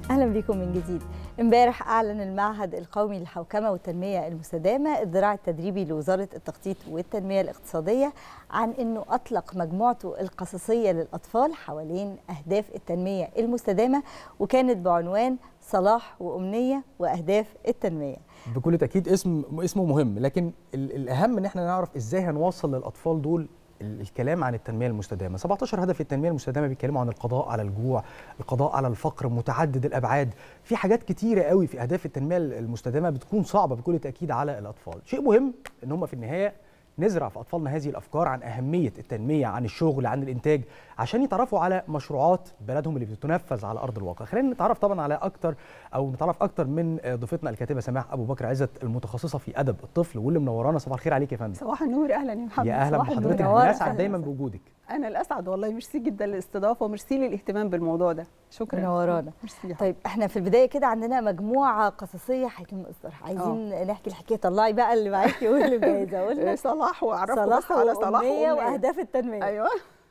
اهلا بكم من جديد امبارح اعلن المعهد القومي للحوكمه والتنميه المستدامه الذراع التدريبي لوزاره التخطيط والتنميه الاقتصاديه عن انه اطلق مجموعته القصصيه للاطفال حوالين اهداف التنميه المستدامه وكانت بعنوان صلاح وامنيه واهداف التنميه بكل تاكيد اسم اسمه مهم لكن ال- الاهم ان احنا نعرف ازاي هنوصل للاطفال دول ال- الكلام عن التنميه المستدامه 17 هدف التنميه المستدامه بيتكلموا عن القضاء على الجوع القضاء على الفقر متعدد الابعاد في حاجات كتيره قوي في اهداف التنميه المستدامه بتكون صعبه بكل تاكيد على الاطفال شيء مهم ان هم في النهايه نزرع في اطفالنا هذه الافكار عن اهميه التنميه عن الشغل عن الانتاج عشان يتعرفوا على مشروعات بلدهم اللي بتنفذ على ارض الواقع خلينا نتعرف طبعا على اكتر او نتعرف اكتر من ضيفتنا الكاتبه سماح ابو بكر عزت المتخصصه في ادب الطفل واللي منورانا صباح الخير عليك يا فندم صباح النور اهلا يا محمد يا اهلا صباح النور. بحضرتك منورة. بنسعد أهلاً دايما وسهلاً. بوجودك انا الاسعد والله ميرسي جدا للاستضافه وميرسي للاهتمام بالموضوع ده شكرا منورانا. ميرسي يا طيب احنا في البدايه كده عندنا مجموعه قصصيه هيتم اصدارها عايزين نحكي الحكايه طلعي بقى اللي معاكي واللي مجهزه حبيبي. قلنا صلاح واعرفه صلاح بس على صلاح وأمنية وأمنية. واهداف التنميه ايوه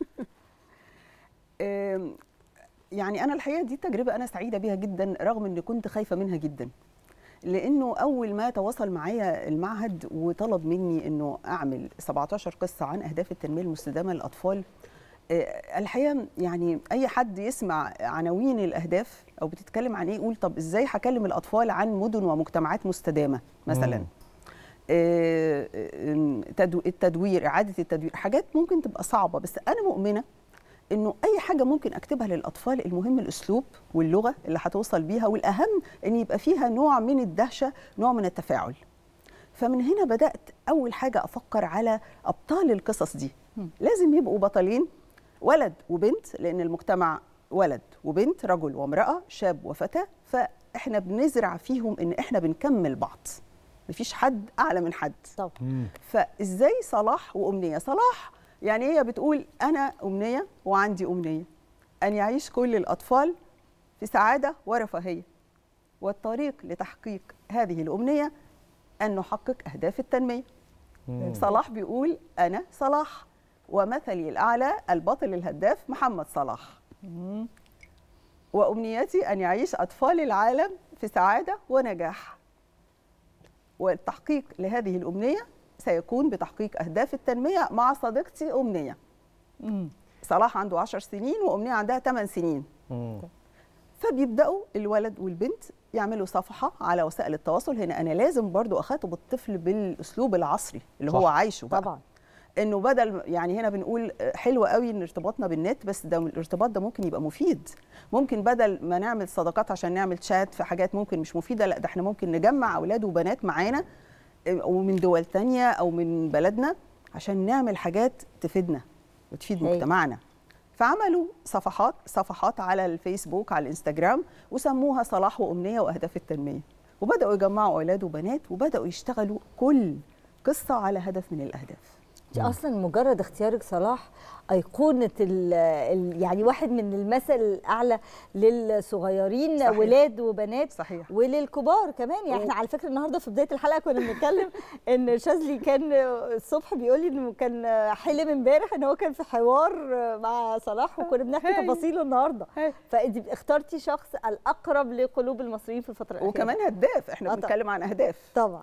آم، يعني انا الحقيقه دي تجربه انا سعيده بيها جدا رغم اني كنت خايفه منها جدا لانه اول ما تواصل معايا المعهد وطلب مني انه اعمل 17 قصه عن اهداف التنميه المستدامه للاطفال آه، الحقيقه يعني اي حد يسمع عناوين الاهداف او بتتكلم عن ايه يقول طب ازاي هكلم الاطفال عن مدن ومجتمعات مستدامه مثلا مم. آه، آه، تدو- التدوير اعاده التدوير حاجات ممكن تبقى صعبه بس انا مؤمنه انه اي حاجه ممكن اكتبها للاطفال المهم الاسلوب واللغه اللي هتوصل بيها والاهم ان يبقى فيها نوع من الدهشه نوع من التفاعل فمن هنا بدات اول حاجه افكر على ابطال القصص دي لازم يبقوا بطلين ولد وبنت لان المجتمع ولد وبنت رجل وامراه شاب وفتاه فاحنا بنزرع فيهم ان احنا بنكمل بعض مفيش حد اعلى من حد طبعا مم. فازاي صلاح وامنيه صلاح يعني هي بتقول انا امنيه وعندي امنيه ان يعيش كل الاطفال في سعاده ورفاهيه والطريق لتحقيق هذه الامنيه ان نحقق اهداف التنميه مم. صلاح بيقول انا صلاح ومثلي الاعلى البطل الهداف محمد صلاح وامنيتي ان يعيش اطفال العالم في سعاده ونجاح والتحقيق لهذه الامنيه سيكون بتحقيق اهداف التنميه مع صديقتي امنيه مم. صلاح عنده 10 سنين وامنيه عندها 8 سنين مم. فبيبداوا الولد والبنت يعملوا صفحه على وسائل التواصل هنا انا لازم برضو اخاطب الطفل بالاسلوب العصري اللي صح. هو عايشه بقى. طبعا انه بدل يعني هنا بنقول حلو قوي ان ارتباطنا بالنت بس ده الارتباط ده ممكن يبقى مفيد ممكن بدل ما نعمل صداقات عشان نعمل شات في حاجات ممكن مش مفيده لا ده احنا ممكن نجمع اولاد وبنات معانا اه، ومن دول تانية او من بلدنا عشان نعمل حاجات تفيدنا وتفيد هايل. مجتمعنا فعملوا صفحات صفحات على الفيسبوك على الانستجرام وسموها صلاح وامنيه واهداف التنميه وبداوا يجمعوا اولاد وبنات وبداوا يشتغلوا كل قصه على هدف من الاهداف دي اصلا مجرد اختيارك صلاح ايقونه ال ال يعني واحد من المثل الاعلى للصغيرين صحيح. ولاد وبنات صحيح وللكبار كمان يعني احنا على فكره النهارده في بدايه الحلقه كنا بنتكلم ان شاذلي كان الصبح بيقول لي انه كان حلم امبارح ان هو كان في حوار مع صلاح وكنا بنحكي هاي. تفاصيله النهارده هاي. فانت اخترتي شخص الاقرب لقلوب المصريين في الفتره الاخيره وكمان هداف احنا آه طبعا. بنتكلم عن اهداف طبعا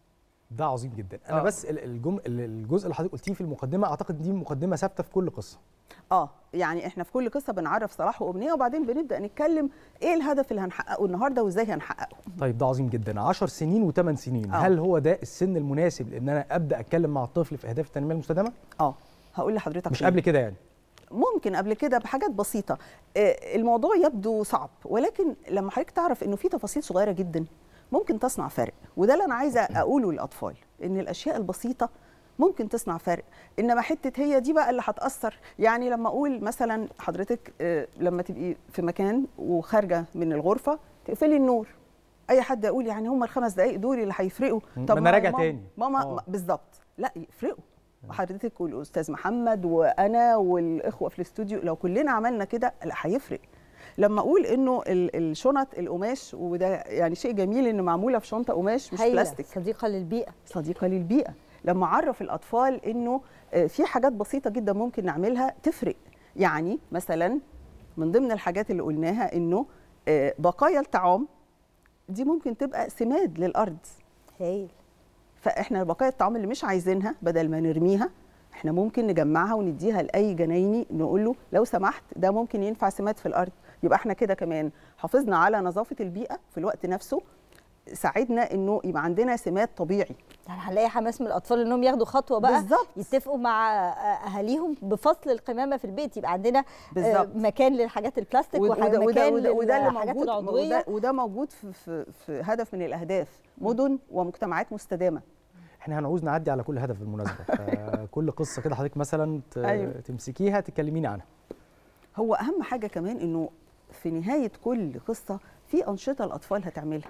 ده عظيم جدا انا آه. بس ال- الجم... ال- الجزء اللي حضرتك قلتيه في المقدمه اعتقد دي مقدمه ثابته في كل قصه اه يعني احنا في كل قصه بنعرف صلاح وامنيه وبعدين بنبدا نتكلم ايه الهدف اللي هنحققه النهارده وازاي هنحققه طيب ده عظيم جدا 10 سنين و8 سنين آه. هل هو ده السن المناسب لان انا ابدا اتكلم مع الطفل في اهداف التنميه المستدامه اه هقول لحضرتك مش ليه. قبل كده يعني ممكن قبل كده بحاجات بسيطه آه، الموضوع يبدو صعب ولكن لما حضرتك تعرف انه في تفاصيل صغيره جدا ممكن تصنع فرق وده اللي انا عايزه اقوله للاطفال ان الاشياء البسيطه ممكن تصنع فرق انما حته هي دي بقى اللي هتاثر يعني لما اقول مثلا حضرتك آه، لما تبقي في مكان وخارجه من الغرفه تقفلي النور اي حد يقول يعني هم الخمس دقائق دول اللي هيفرقوا ما طب أنا ما- راجع ماما- تاني. ماما آه. بالظبط لا يفرقوا وحضرتك والاستاذ محمد وانا والاخوه في الاستوديو لو كلنا عملنا كده لا هيفرق لما اقول انه ال- الشنط القماش وده يعني شيء جميل انه معموله في شنطه قماش مش هايلة، بلاستيك صديقه للبيئه صديقه للبيئه لما اعرف الاطفال انه آه، في حاجات بسيطه جدا ممكن نعملها تفرق يعني مثلا من ضمن الحاجات اللي قلناها انه آه، بقايا الطعام دي ممكن تبقى سماد للارض هايل فاحنا بقايا الطعام اللي مش عايزينها بدل ما نرميها احنا ممكن نجمعها ونديها لاي جنايني نقول له لو سمحت ده ممكن ينفع سماد في الارض يبقى احنا كده كمان حافظنا على نظافه البيئه في الوقت نفسه ساعدنا انه يبقى عندنا سماد طبيعي يعني هنلاقي حماس من الاطفال انهم ياخدوا خطوه بقى بالظبط. يتفقوا مع اهاليهم بفصل القمامه في البيت يبقى عندنا آه، بالظبط. مكان للحاجات البلاستيك وده وده ومكان وده, وده اللي للحاجات موجود العضويه وده, وده موجود في, في, في هدف من الاهداف مدن ومجتمعات مستدامه احنا هنعوز نعدي على كل هدف بالمناسبه فكل قصه كده حضرتك مثلا ت- أيوة. تمسكيها تكلميني عنها هو اهم حاجه كمان انه في نهايه كل قصه في انشطه الاطفال هتعملها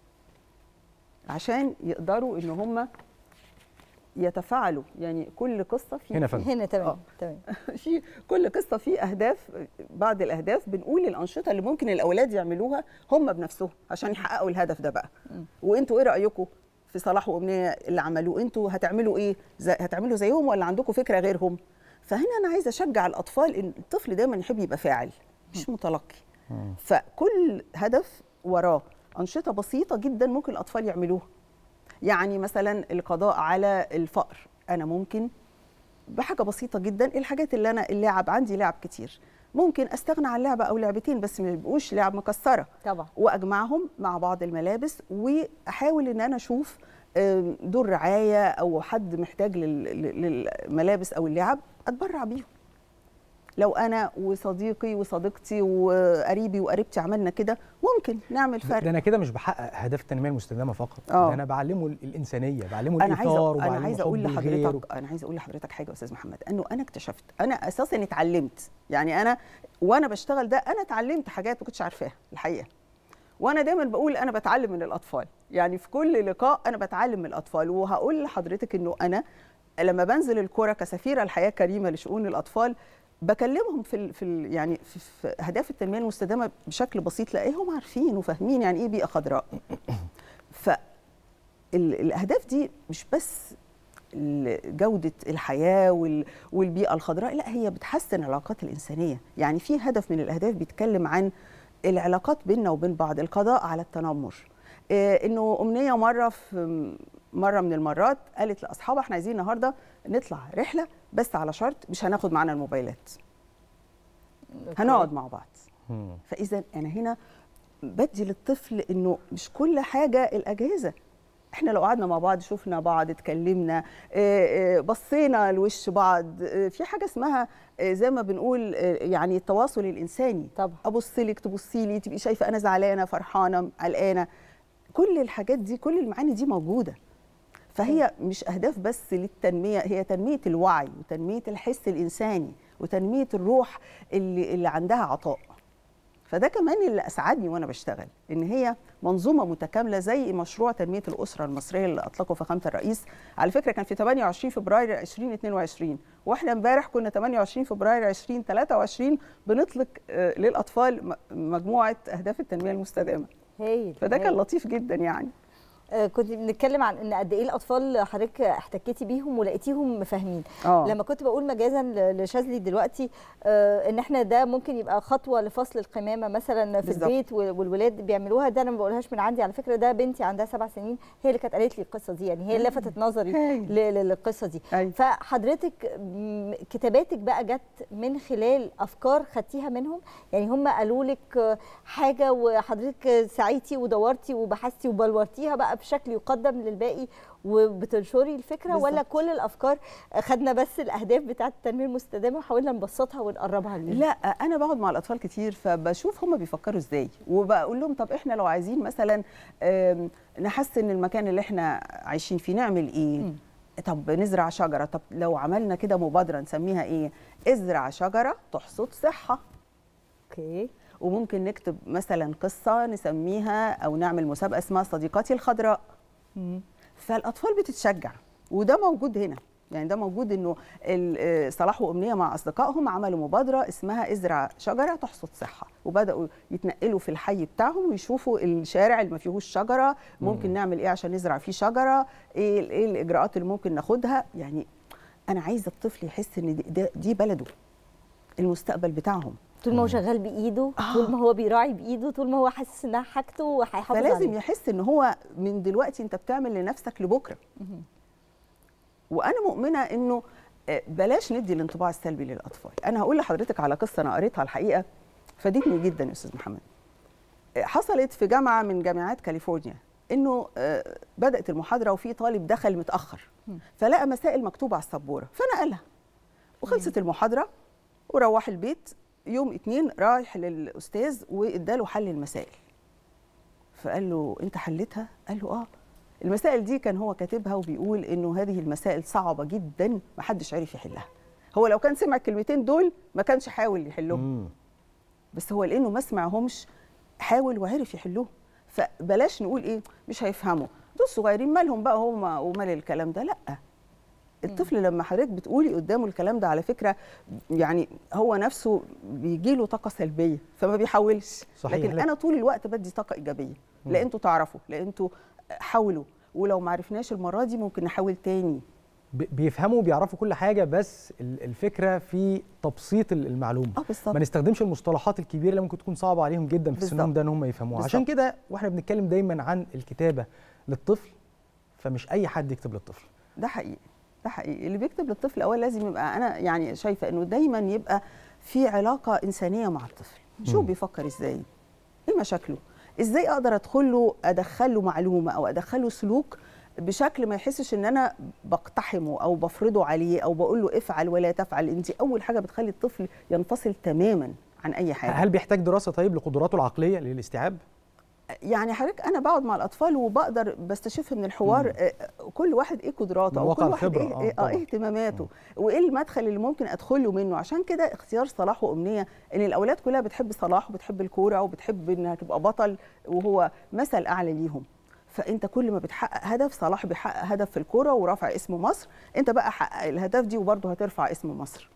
عشان يقدروا ان هم يتفاعلوا يعني كل قصه في هنا يا فندم. هنا تمام آه. تمام في كل قصه في اهداف بعض الاهداف بنقول الانشطه اللي ممكن الاولاد يعملوها هم بنفسهم عشان يحققوا الهدف ده بقى وانتوا ايه رايكم في صلاح وامنيه اللي عملوه انتوا هتعملوا ايه زي هتعملوا زيهم ولا عندكم فكره غيرهم فهنا انا عايزه اشجع الاطفال ان الطفل دايما يحب يبقى فاعل مش متلقي فكل هدف وراه انشطه بسيطه جدا ممكن الاطفال يعملوها يعني مثلا القضاء على الفقر انا ممكن بحاجه بسيطه جدا الحاجات اللي انا اللعب عندي لعب كتير ممكن استغنى عن لعبه او لعبتين بس ما يبقوش لعب مكسره طبعا واجمعهم مع بعض الملابس واحاول ان انا اشوف آم، دور رعايه او حد محتاج لل- لل- للملابس او اللعب اتبرع بيهم لو انا وصديقي وصديقتي وقريبي وقريبتي عملنا كده ممكن نعمل ده فرق انا كده مش بحقق اهداف التنميه المستدامه فقط آه. ده انا بعلمه ال- الانسانيه بعلمه انا عايزه الايثار انا وبعلمه عايزه حب اقول الغير لحضرتك انا عايزه اقول لحضرتك حاجه يا استاذ محمد انه انا اكتشفت انا اساسا اتعلمت يعني انا وانا بشتغل ده انا اتعلمت حاجات ما كنتش عارفاها الحقيقه وانا دايما بقول انا بتعلم من الاطفال يعني في كل لقاء انا بتعلم من الاطفال وهقول لحضرتك انه انا لما بنزل الكوره كسفيره الحياه كريمه لشؤون الاطفال بكلمهم في ال في ال يعني في, في اهداف التنميه المستدامه بشكل بسيط لاقيهم عارفين وفاهمين يعني ايه بيئه خضراء ف ال- الاهداف دي مش بس ال- جوده الحياه وال- والبيئه الخضراء لا هي بتحسن العلاقات الانسانيه يعني في هدف من الاهداف بيتكلم عن العلاقات بيننا وبين بعض القضاء على التنمر إيه انه امنيه مره في مره من المرات قالت لاصحابها احنا عايزين النهارده نطلع رحله بس على شرط مش هناخد معانا الموبايلات هنقعد مع بعض مم. فاذا انا هنا بدي للطفل انه مش كل حاجه الاجهزه احنا لو قعدنا مع بعض شفنا بعض اتكلمنا آه، آه، بصينا لوش بعض آه، في حاجه اسمها آه، زي ما بنقول آه، يعني التواصل الانساني طبعا ابص لك تبصي لي تبقي شايفه انا زعلانه فرحانه قلقانه كل الحاجات دي كل المعاني دي موجوده فهي مش اهداف بس للتنميه هي تنميه الوعي وتنميه الحس الانساني وتنميه الروح اللي اللي عندها عطاء فده كمان اللي اسعدني وانا بشتغل ان هي منظومه متكامله زي مشروع تنميه الاسره المصريه اللي اطلقه فخامه الرئيس على فكره كان في 28 فبراير 2022 واحنا امبارح كنا 28 فبراير 2023 بنطلق آه، للاطفال م- مجموعه اهداف التنميه المستدامه هايل فده كان هايل. لطيف جدا يعني آه، كنت بنتكلم عن ان قد ايه الاطفال حضرتك احتكيتي بيهم ولقيتيهم فاهمين اه لما كنت بقول مجازا ل- لشاذلي دلوقتي آه، ان احنا ده ممكن يبقى خطوه لفصل القمامه مثلا في بالظبط. البيت وال- والولاد بيعملوها ده انا ما بقولهاش من عندي على فكره ده بنتي عندها سبع سنين هي اللي كانت قالت لي القصه دي يعني هي اللي لفتت نظري هايل. ل- ل- للقصه دي أيوة. فحضرتك م- كتاباتك بقى جت من خلال افكار خدتيها منهم يعني هم قالوا لك آه، حاجه وحضرتك سعيتي ودورتي وبحثتي وبلورتيها بقى بشكل يقدم للباقي وبتنشري الفكره بالظبط. ولا كل الافكار خدنا بس الاهداف بتاعه التنميه المستدامه وحاولنا نبسطها ونقربها لهم لا انا بقعد مع الاطفال كتير فبشوف هم بيفكروا ازاي وبقول لهم طب احنا لو عايزين مثلا آم، نحسن المكان اللي احنا عايشين فيه نعمل ايه مم. طب نزرع شجره طب لو عملنا كده مبادره نسميها ايه ازرع شجره تحصد صحه اوكي وممكن نكتب مثلا قصه نسميها او نعمل مسابقه اسمها صديقاتي الخضراء فالاطفال بتتشجع وده موجود هنا يعني ده موجود انه ال- آه، صلاح وامنيه مع اصدقائهم عملوا مبادره اسمها ازرع شجره تحصد صحه وبداوا يتنقلوا في الحي بتاعهم ويشوفوا الشارع اللي ما فيهوش شجره ممكن نعمل ايه عشان نزرع فيه شجره ايه ال- ايه الاجراءات اللي ممكن ناخدها يعني انا عايزه الطفل يحس ان دي, ده- دي بلده المستقبل بتاعهم طول ما هو مم. شغال بايده آه. طول ما هو بيراعي بايده طول ما هو حاسس انها حاجته وهيحافظ فلازم عليها يحس ان هو من دلوقتي انت بتعمل لنفسك لبكره مهم. وانا مؤمنه انه آه، بلاش ندي الانطباع السلبي للاطفال انا هقول لحضرتك على قصه انا قريتها الحقيقه فادتني جدا يا استاذ محمد آه، حصلت في جامعه من جامعات كاليفورنيا انه آه، بدات المحاضره وفي طالب دخل متاخر مم. فلقى مسائل مكتوبه على السبوره فنقلها وخلصت المحاضره وروح البيت يوم اتنين رايح للاستاذ واداله حل المسائل فقال له انت حلتها قال له اه المسائل دي كان هو كاتبها وبيقول انه هذه المسائل صعبه جدا محدش عرف يحلها هو لو كان سمع الكلمتين دول ما كانش حاول يحلهم مم. بس هو لانه ما سمعهمش حاول وعرف يحلهم فبلاش نقول ايه مش هيفهموا دول صغيرين مالهم بقى هم ومال الكلام ده لا الطفل لما حضرتك بتقولي قدامه الكلام ده على فكره يعني هو نفسه بيجي له طاقه سلبيه فما بيحاولش صحيح، لكن لا. انا طول الوقت بدي طاقه ايجابيه مم. لا انتوا تعرفوا لا انتوا حاولوا ولو ما عرفناش المره دي ممكن نحاول تاني بي- بيفهموا وبيعرفوا كل حاجه بس ال- الفكره في تبسيط ال- المعلومه اه بالظبط ما نستخدمش المصطلحات الكبيره اللي ممكن تكون صعبه عليهم جدا في سنهم بالظبط. ده ان هم يفهموها عشان بالظبط. كده واحنا بنتكلم دايما عن الكتابه للطفل فمش اي حد يكتب للطفل ده حقيقي ده حقيقي اللي بيكتب للطفل الاول لازم يبقى انا يعني شايفه انه دايما يبقى في علاقه انسانيه مع الطفل شو مم. بيفكر ازاي ايه مشاكله ازاي اقدر ادخل له ادخل له معلومه او ادخل له سلوك بشكل ما يحسش ان انا بقتحمه او بفرضه عليه او بقول له افعل ولا تفعل انت اول حاجه بتخلي الطفل ينفصل تماما عن اي حاجه هل بيحتاج دراسه طيب لقدراته العقليه للاستيعاب يعني حضرتك انا بقعد مع الاطفال وبقدر بستشف من الحوار آه، كل واحد ايه قدراته من او واقع كل واحد الخبرة، ايه, آه، إيه, آه طبعاً. ايه اهتماماته وايه المدخل اللي ممكن ادخله منه عشان كده اختيار صلاح وامنيه ان الاولاد كلها بتحب صلاح وبتحب الكوره وبتحب انها تبقى بطل وهو مثل اعلى ليهم فانت كل ما بتحقق هدف صلاح بيحقق هدف في الكوره ورفع اسم مصر انت بقى حقق الهدف دي وبرضه هترفع اسم مصر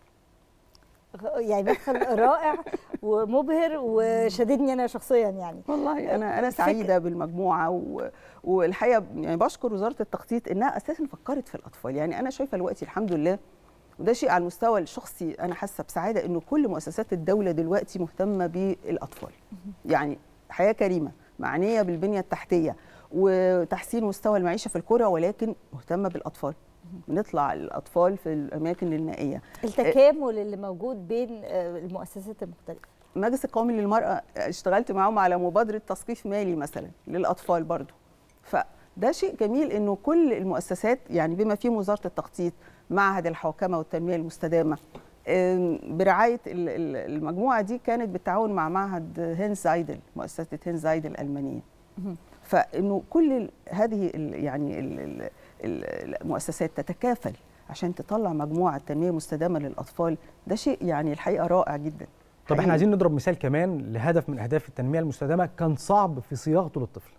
يعني مدخل رائع ومبهر وشددني انا شخصيا يعني والله انا انا سعيده بالمجموعه و... والحقيقه يعني بشكر وزاره التخطيط انها اساسا فكرت في الاطفال يعني انا شايفه دلوقتي الحمد لله وده شيء على المستوى الشخصي انا حاسه بسعاده انه كل مؤسسات الدوله دلوقتي مهتمه بالاطفال يعني حياه كريمه معنيه بالبنيه التحتيه وتحسين مستوى المعيشه في القرى ولكن مهتمه بالاطفال بنطلع الاطفال في الاماكن النائيه التكامل اللي موجود بين آه، المؤسسات المختلفه المجلس القومي للمرأة اشتغلت معاهم على مبادرة تثقيف مالي مثلا للأطفال برضو فده شيء جميل انه كل المؤسسات يعني بما فيهم وزارة التخطيط معهد الحوكمة والتنمية المستدامة آم، برعاية ال- ال- المجموعة دي كانت بالتعاون مع معهد هينز زايدل مؤسسة هينز زايدل الألمانية مهم. فانه كل ال- هذه ال- يعني ال- ال- ال- المؤسسات تتكافل عشان تطلع مجموعة تنمية مستدامة للأطفال ده شيء يعني الحقيقة رائع جدا طب حقيقي. احنا عايزين نضرب مثال كمان لهدف من اهداف التنميه المستدامه كان صعب في صياغته للطفل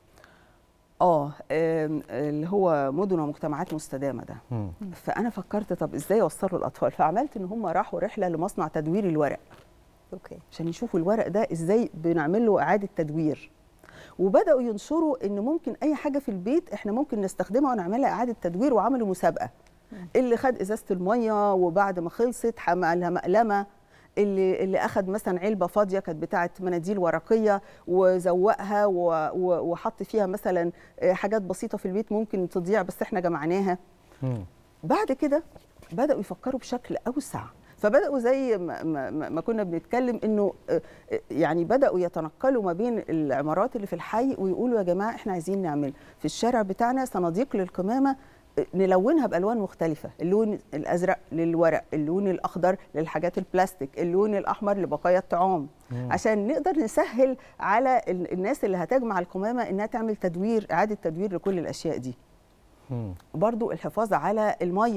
اه آم، اللي هو مدن ومجتمعات مستدامه ده مم. فانا فكرت طب ازاي اوصله الاطفال فعملت ان هم راحوا رحله لمصنع تدوير الورق اوكي عشان يشوفوا الورق ده ازاي بنعمل له اعاده تدوير وبداوا ينشروا ان ممكن اي حاجه في البيت احنا ممكن نستخدمها ونعملها اعاده تدوير وعملوا مسابقه اللي خد ازازه الميه وبعد ما خلصت عملها مقلمه اللي اللي اخد مثلا علبه فاضيه كانت بتاعه مناديل ورقيه وزوقها و- و- وحط فيها مثلا آه، حاجات بسيطه في البيت ممكن تضيع بس احنا جمعناها مم. بعد كده بداوا يفكروا بشكل اوسع فبداوا زي ما, ما, ما ما كنا بنتكلم انه آه، آه، يعني بداوا يتنقلوا ما بين العمارات اللي في الحي ويقولوا يا جماعه احنا عايزين نعمل في الشارع بتاعنا صناديق للقمامه آه، نلونها بالوان مختلفه اللون الازرق للورق اللون الاخضر للحاجات البلاستيك اللون الاحمر لبقايا الطعام مم. عشان نقدر نسهل على ال- الناس اللي هتجمع القمامه انها تعمل تدوير اعاده تدوير لكل الاشياء دي مم. برضو الحفاظ على الميه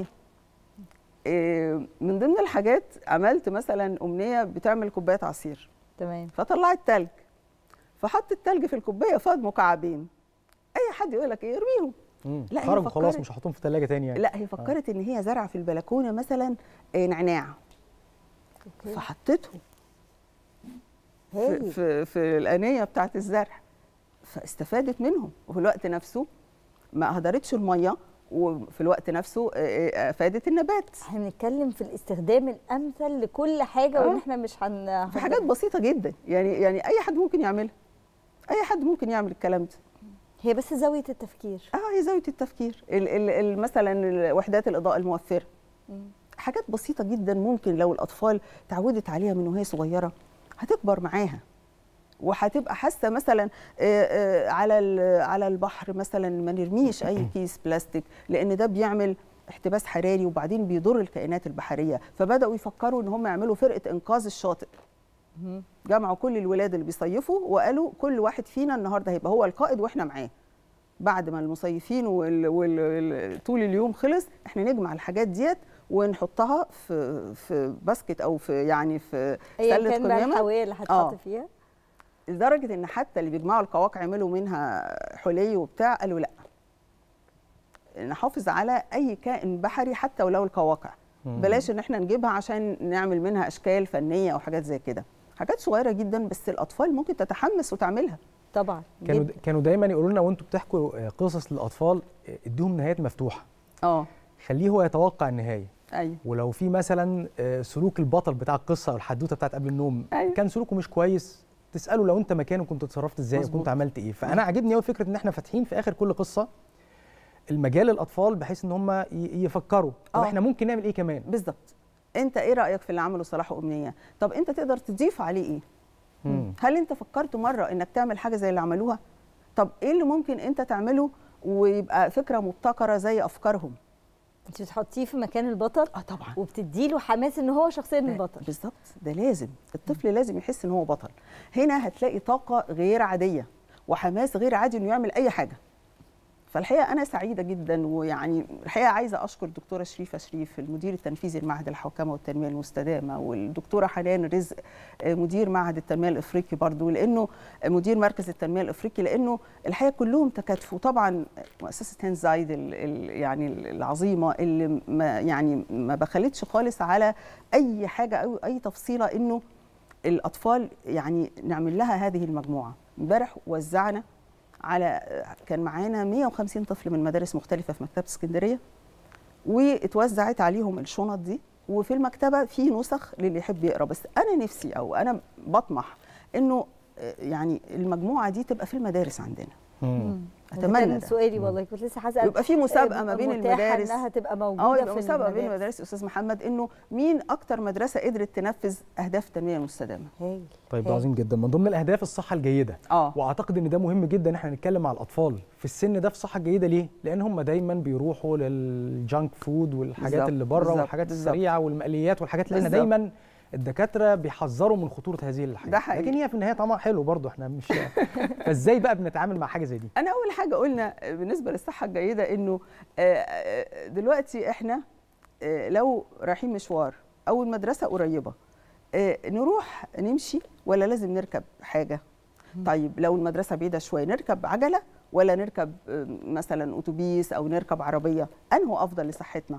إيه، من ضمن الحاجات عملت مثلا امنيه بتعمل كوبايه عصير تمام فطلعت تلج فحط التلج في الكوبايه فاض مكعبين اي حد يقول لك ايه ارميهم مم. لا، هي خرجوا خلاص فكرت- مش هحطهم في الثلاجه تاني يعني لا هي فكرت ان هي زرعه في البلكونه مثلا آه، نعناع اوكي فحطتهم في, هايل في, في الانيه بتاعت الزرع فاستفادت منهم وفي الوقت نفسه ما هدرتش الميه وفي الوقت نفسه آه، آه، افادت النبات احنا بنتكلم في الاستخدام الامثل لكل حاجه آه. وان احنا مش هن في حاجات بسيطه جدا يعني يعني اي حد ممكن يعملها اي حد ممكن يعمل الكلام ده هي بس زاويه التفكير اه هي زاويه التفكير ال ال ال مثلا وحدات الاضاءه الموفره مم. حاجات بسيطه جدا ممكن لو الاطفال تعودت عليها من وهي صغيره هتكبر معاها وهتبقى حاسه مثلا آه، آه، على ال- على البحر مثلا ما نرميش اي كيس بلاستيك لان ده بيعمل احتباس حراري وبعدين بيضر الكائنات البحريه فبداوا يفكروا ان هم يعملوا فرقه انقاذ الشاطئ مم. جمعوا كل الولاد اللي بيصيفوا وقالوا كل واحد فينا النهارده هيبقى هو القائد واحنا معاه بعد ما المصيفين وال... وال... وال... طول اليوم خلص احنا نجمع الحاجات ديت ونحطها في في باسكت او في يعني في ايا سله كان بقى قمامه الحاويه اللي هتحط آه. فيها لدرجه ان حتى اللي بيجمعوا القواقع يعملوا منها حلي وبتاع قالوا لا نحافظ على اي كائن بحري حتى ولو القواقع مم. بلاش ان احنا نجيبها عشان نعمل منها اشكال فنيه او حاجات زي كده حاجات صغيره جدا بس الاطفال ممكن تتحمس وتعملها طبعا كانوا جدا. كانوا دايما يقولوا لنا وانتوا بتحكوا آه، قصص للاطفال آه، اديهم نهايات مفتوحه اه خليه هو يتوقع النهايه ايوه ولو في مثلا آه، سلوك البطل بتاع القصه او الحدوته بتاعت قبل النوم أيوة. كان سلوكه مش كويس تساله لو انت مكانه كنت اتصرفت ازاي مظبوط. وكنت عملت ايه فانا عاجبني قوي فكره ان احنا فاتحين في اخر كل قصه المجال للاطفال بحيث ان هم ي- يفكروا طب آه. احنا ممكن نعمل ايه كمان بالظبط انت ايه رايك في اللي عمله صلاح وامنيه طب انت تقدر تضيف عليه ايه مم. هل انت فكرت مره انك تعمل حاجه زي اللي عملوها طب ايه اللي ممكن انت تعمله ويبقى فكره مبتكره زي افكارهم انت بتحطيه في مكان البطل اه طبعا وبتديله حماس ان هو شخصيا البطل بالظبط ده لازم الطفل لازم يحس ان هو بطل هنا هتلاقي طاقه غير عاديه وحماس غير عادي انه يعمل اي حاجه فالحقيقه انا سعيده جدا ويعني الحقيقه عايزه اشكر الدكتوره شريفه شريف المدير التنفيذي لمعهد الحوكمه والتنميه المستدامه والدكتوره حنان رزق آه، مدير معهد التنميه الافريقي برضو لانه آه، مدير مركز التنميه الافريقي لانه الحقيقه كلهم تكاتفوا طبعا مؤسسه هند زايد ال- ال- يعني العظيمه اللي ما يعني ما بخلتش خالص على اي حاجه او اي تفصيله انه الاطفال يعني نعمل لها هذه المجموعه امبارح وزعنا على كان معانا 150 طفل من مدارس مختلفه في مكتبه اسكندريه واتوزعت عليهم الشنط دي وفي المكتبه في نسخ للي يحب يقرا بس انا نفسي او انا بطمح انه آه، يعني المجموعه دي تبقى في المدارس عندنا مم. اتمنى كان ده سؤالي والله كنت لسه هسال يبقى في مسابقه ما بين متاحة المدارس انها تبقى موجوده اه يبقى في مسابقه بين المدارس. المدارس استاذ محمد انه مين اكتر مدرسه قدرت تنفذ اهداف التنميه المستدامه هايل طيب ده هايل. عظيم جدا من ضمن الاهداف الصحه الجيده اه واعتقد ان ده مهم جدا ان احنا نتكلم مع الاطفال في السن ده في الصحه الجيده ليه لان هم دايما بيروحوا للجانك فود والحاجات بالظبط، اللي بره بالظبط، والحاجات بالظبط. السريعه والمقليات والحاجات اللي احنا بالظبط. دايما الدكاتره بيحذروا من خطوره هذه الحاجات ده حقيقي. لكن هي في النهايه طعمها حلو برضه احنا مش فازاي بقى بنتعامل مع حاجه زي دي انا اول حاجه قلنا بالنسبه للصحه الجيده انه آه، آه، دلوقتي احنا آه، لو رايحين مشوار او المدرسه قريبه آه، نروح نمشي ولا لازم نركب حاجه طيب لو المدرسه بعيده شويه نركب عجله ولا نركب آه، مثلا اتوبيس او نركب عربيه انه افضل لصحتنا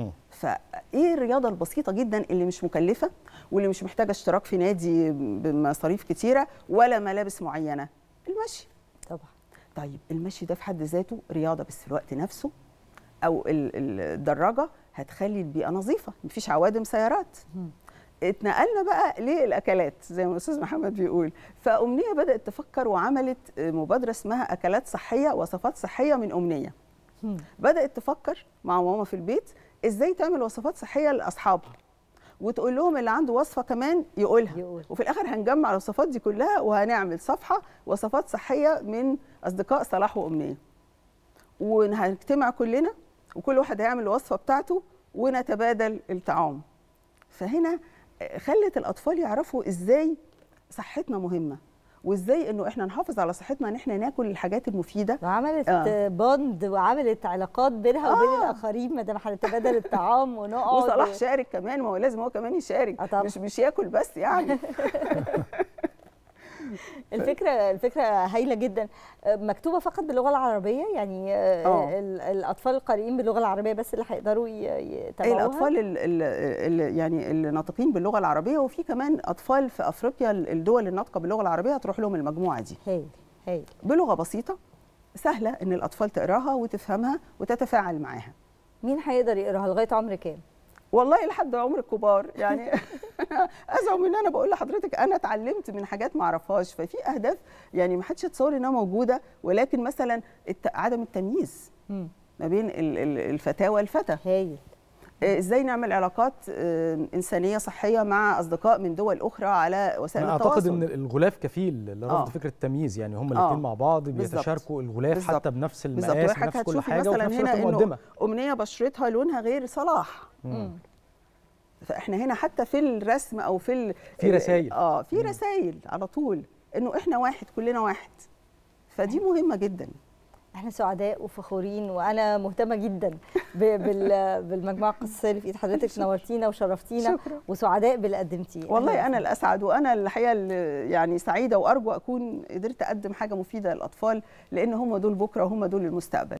فايه الرياضه البسيطه جدا اللي مش مكلفه واللي مش محتاجه اشتراك في نادي بمصاريف كتيره ولا ملابس معينه المشي طبعا طيب المشي ده في حد ذاته رياضه بس في الوقت نفسه او ال- ال- الدراجه هتخلي البيئه نظيفه مفيش عوادم سيارات اتنقلنا بقى للاكلات زي ما الاستاذ محمد بيقول فامنيه بدات تفكر وعملت مبادره اسمها اكلات صحيه وصفات صحيه من امنيه مم. بدات تفكر مع ماما في البيت ازاي تعمل وصفات صحيه لاصحابها وتقول لهم اللي عنده وصفه كمان يقولها يقول. وفي الاخر هنجمع الوصفات دي كلها وهنعمل صفحه وصفات صحيه من اصدقاء صلاح وامنيه وهنجتمع كلنا وكل واحد هيعمل الوصفه بتاعته ونتبادل الطعام فهنا خلت الاطفال يعرفوا ازاي صحتنا مهمه وازاي انه احنا نحافظ على صحتنا ان احنا ناكل الحاجات المفيده وعملت آه. بوند وعملت علاقات بينها وبين آه. الاخرين ما دام هنتبادل الطعام ونقعد وصلاح و- شارك كمان ما هو لازم هو كمان يشارك آه طبعا. مش مش ياكل بس يعني الفكره الفكره هايله جدا آه، مكتوبه فقط باللغه العربيه يعني آه، آه. ال- الاطفال القارئين باللغه العربيه بس اللي هيقدروا ي- يتابعوها الاطفال اللي يعني اللي ناطقين باللغه العربيه وفي كمان اطفال في افريقيا الدول الناطقه باللغه العربيه هتروح لهم المجموعه دي هايل هايل بلغه بسيطه سهله ان الاطفال تقراها وتفهمها وتتفاعل معاها مين هيقدر يقراها لغايه عمر كام والله لحد عمر الكبار يعني ازعم ان انا بقول لحضرتك انا اتعلمت من حاجات ما اعرفهاش ففي اهداف يعني ما حدش يتصور انها موجوده ولكن مثلا الت... عدم التمييز مم. ما بين ال- ال- الفتاه والفتى هايل آه، ازاي نعمل علاقات آه، انسانيه صحيه مع اصدقاء من دول اخرى على وسائل انا التواصل اعتقد ان الغلاف كفيل لرفض آه. فكره التمييز يعني هم آه. الاثنين مع بعض بالظبط. بيتشاركوا الغلاف بالظبط. حتى بنفس بالظبط المقاس وحضرتك بنفس كل هتشوفي حاجه وفي مثلا نفس هنا الوقت انه مقدمه امنيه بشرتها لونها غير صلاح مم. فاحنا هنا حتى في الرسم او في ال- في ال- رسايل. اه في مم. رسائل على طول انه احنا واحد كلنا واحد فدي مهمه جدا احنا سعداء وفخورين وانا مهتمه جدا ب- بال- بالمجموعه القصصيه اللي في ايد حضرتك نورتينا وشرفتينا شكرا وسعداء باللي قدمتيه والله أهلاً انا الاسعد وانا الحقيقه اللي يعني سعيده وارجو اكون قدرت اقدم حاجه مفيده للاطفال لان هم دول بكره وهم دول المستقبل